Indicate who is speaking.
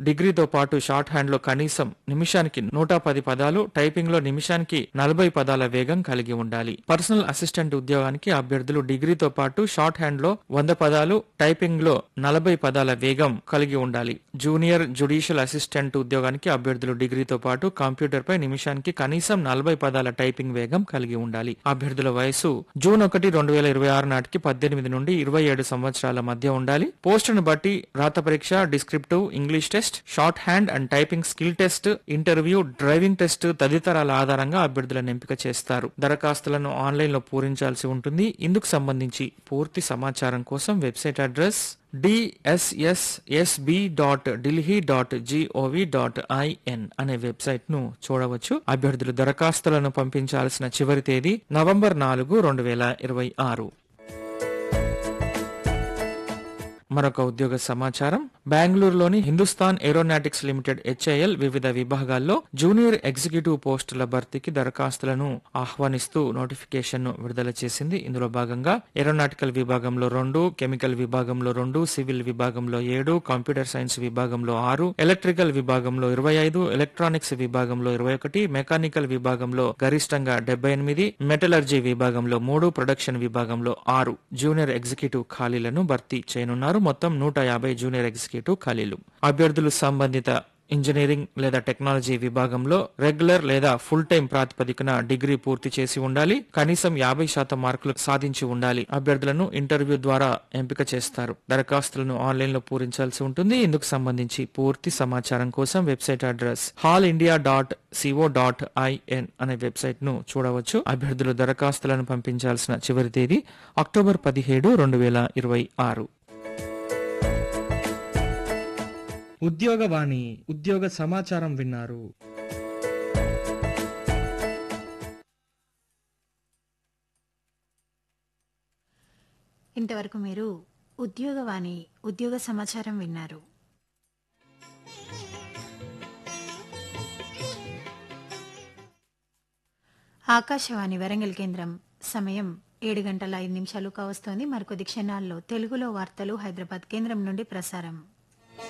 Speaker 1: డిగ్రీతో పాటు short hand లో కనీసం నిమిషానికి నూట పది పదాలు టైపింగ్ లో నిమిషానికి నలభై పదాల వేగం కలిగి ఉండాలి పర్సనల్ అసిస్టెంట్ ఉద్యోగానికి అభ్యర్థులు డిగ్రీతో పాటు షార్ట్ హ్యాండ్ లో వంద పదాలు టైపింగ్ లో నలభై పదాల వేగం కలిగి ఉండాలి జూనియర్ జుడిషియల్ అసిస్టెంట్ ఉద్యోగానికి అభ్యర్థులు డిగ్రీతో పాటు కంప్యూటర్ పై నిమిషానికి కనీసం నలభై పదాల టైపింగ్ వేగం కలిగి ఉండాలి అభ్యర్థుల వయసు జూన్ ఒకటి రెండు వేల ఇరవై ఆరు నాటికి పద్దెనిమిది నుండి ఇరవై ఏడు సంవత్సరాల మధ్య ఉండాలి పోస్టును బట్టి రాత పరీక్ష descriptive English test shorthand and typing skill test interview driving test తదితరాల ఆధారంగా అభ్యర్థులను ఎంపిక చేస్తారు దరఖాస్తులను ఆన్లైన్ లో పూరించాల్సి ఉంటుంది ఇందుకు సంబంధించి పూర్తి సమాచారం కోసం website address DSSSB dot Delhi dot GOV dot IN అనే వెబ్సైట్ ను చూడవచ్చు అభ్యర్థులు దరఖాస్తులను పంపించాల్సిన చివరి తేదీ నవంబర్ నాలుగు రెండు వేల ఇరవై ఆరు మరొక ఉద్యోగ సమాచారం బెంగళూరులోని హిందుస్థాన్ ఏరోనాటిక్స్ లిమిటెడ్ హెచ్ఐఎల్ వివిధ విభాగాల్లో జూనియర్ ఎగ్జిక్యూటివ్ పోస్టుల భర్తీకి దరఖాస్తులను ఆహ్వానిస్తూ నోటిఫికేషన్ ను విడుదల చేసింది ఇందులో భాగంగా ఏరోనాటికల్ విభాగంలో రెండు కెమికల్ విభాగంలో రెండు సివిల్ విభాగంలో ఏడు కంప్యూటర్ సైన్స్ విభాగంలో ఆరు ఎలక్ట్రికల్ విభాగంలో ఇరవై ఐదు ఎలక్ట్రానిక్స్ విభాగంలో ఇరవై ఒకటి మెకానికల్ విభాగంలో గరిష్టంగా డెబ్బై ఎనిమిది మెటలర్జీ విభాగంలో మూడు ప్రొడక్షన్ విభాగంలో ఆరు జూనియర్ ఎగ్జిక్యూటివ్ ఖాళీలను భర్తీ చేయనున్నారు మొత్తం నూట యాభై జూనియర్ ఎగ్జిక్యూటివ్ ఖాళీలు అభ్యర్థులు సంబంధిత ఇంజనీరింగ్ లేదా టెక్నాలజీ విభాగంలో రెగ్యులర్ లేదా ఫుల్ టైం ప్రాతిపదికన డిగ్రీ పూర్తి చేసి ఉండాలి కనీసం యాభై శాతం మార్కులు సాధించి ఉండాలి అభ్యర్థులను ఇంటర్వ్యూ ద్వారా ఎంపిక చేస్తారు దరఖాస్తులను ఆన్లైన్ లో పూరించాల్సి ఉంటుంది ఇందుకు సంబంధించి పూర్తి సమాచారం కోసం website address hall India dot CO dot IN అనే వెబ్సైట్ ను చూడవచ్చు అభ్యర్థులు దరఖాస్తులను పంపించాల్సిన చివరి తేదీ అక్టోబర్ పదిహేడు రెండు వేల ఇరవై ఆరు ఉద్యోగవాణి ఉద్యోగ సమాచారం విన్నారు
Speaker 2: ఇంతవరకు మీరు ఉద్యోగవాణి ఉద్యోగ సమాచారం విన్నారు ఆకాశవాణి వరంగల్ కేంద్రం సమయం ఏడు గంటల ఐదు నిమిషాలు కావస్తోంది మరికొద్ది క్షణాల్లో తెలుగులో వార్తలు హైదరాబాద్ కేంద్రం నుండి ప్రసారం